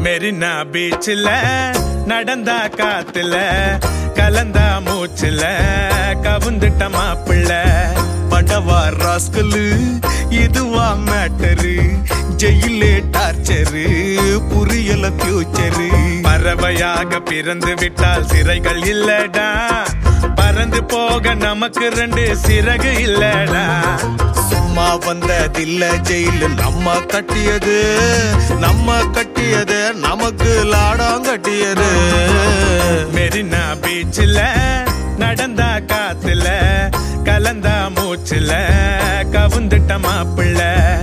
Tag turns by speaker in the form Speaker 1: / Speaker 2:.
Speaker 1: மெரினா பீச்சில் நடந்தா காத்துல கலந்தா மூச்சுல கவுந்துட்ட மாப்பிள்ள
Speaker 2: படவா ராஸ்கலு இதுவா மேட்டரு ஜெயிலே டார்ச்சரு புரியல ஃபியூச்சரு
Speaker 1: பறவையாக பிறந்து விட்டால் சிறைகள் இல்லடா பறந்து போக நமக்கு ரெண்டு சிறகு இல்லடா
Speaker 2: சும்மா வந்ததில்ல ஜெயிலு நம்ம கட்டியது நம்ம கட்டியது நமக்கு லாடம் கட்டியது
Speaker 1: மெரினா பீச்சில் நடந்தா காத்துல கலந்தா மூச்சுல கவுந்துட்ட மாப்பிள்ள